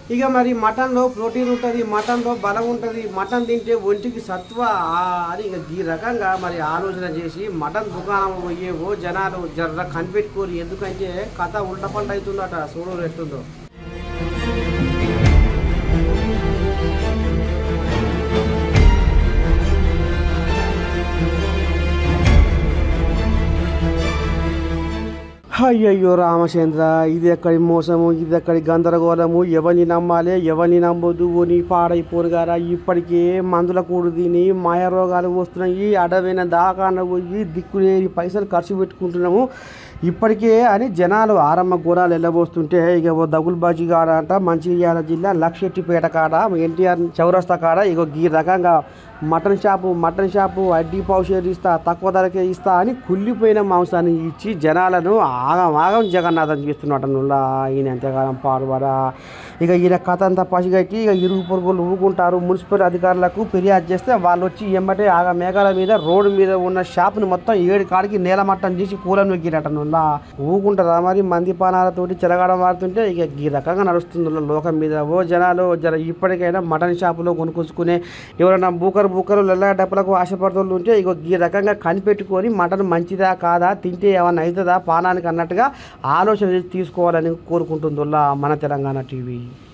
ఇక మరి మటన్లో ప్రోటీన్ ఉంటుంది మటన్లో బలం ఉంటుంది మటన్ తింటే ఒంటికి సత్వ ఆ అని ఇక ఈ రకంగా మరి ఆలోచన చేసి మటన్ దుకాణం పోయేవో జనాలు జర్ర కనిపెట్టుకోరు ఎందుకంటే కథ ఉల్ట పంట అవుతుందట చూడు ఎట్టుందో అయ్యయ్యో రామచంద్ర ఇది ఎక్కడి మోసము ఇది ఎక్కడి గందరగోళము ఎవరిని నమ్మాలి ఎవరిని నమ్మొద్దు నీ పాడైపోరు గారా ఇప్పటికే మందుల కూడు తిని మాయ రోగాలు వస్తున్నాయి అడవైన దాకాన పోయి దిక్కులేని పైసలు ఖర్చు పెట్టుకుంటున్నాము ఇప్పటికే అని జనాలు ఆరమ్మ గోరాలు వెళ్ళబోస్తుంటే ఇక ఓ దగులుబాజీ కాడ అంట మంచిర్యాల జిల్లా లక్షెట్టిపేట కాడ ఎన్టీఆర్ చౌరస్తా కాడ ఇక ఈ రకంగా మటన్ షాపు మటన్ షాపు అడ్డీ పౌషేర్ ఇస్తా తక్కువ ధరకే ఇస్తా అని కుళ్ళిపోయిన మాంసాన్ని ఇచ్చి జనాలను ఆగం ఆగం జగన్నాథం చేస్తున్నట్టు నుల్లా ఈయన ఎంతకాలం పాడుబడా ఇక ఈయన కథ అంతా పసిగట్టి ఇక ఇరుగు పొరుగులు ఊరుకుంటారు మున్సిపల్ అధికారులకు ఫిర్యాదు చేస్తే వాళ్ళు వచ్చి ఎమ్మటే ఆగ మేఘాల మీద రోడ్డు మీద ఉన్న షాపుని మొత్తం ఏడు కాడికి నేలమట్టం చేసి కూలం నొక్కిరట నుల్లా ఊకుంటారా మరి మంది పానాలతోటి చెలగాడం వాడుతుంటే ఇక ఈ రకంగా నడుస్తుంది లోకం మీద ఓ జనాలు జర ఇప్పటికైనా మటన్ షాపులో కొనుక్కొచ్చుకునే ఎవరైనా బూకరు బూకరు లెల్ల డబ్బులకు ఆశపడుతూ ఉంటే ఇక ఈ రకంగా కనిపెట్టుకొని మటన్ మంచిదా కాదా తింటే ఏమన్నా అవుతుందా పానానికి అన్నట్టుగా ఆలోచన చేసి తీసుకోవాలని కోరుకుంటుందిలా మన తెలంగాణ టీవీ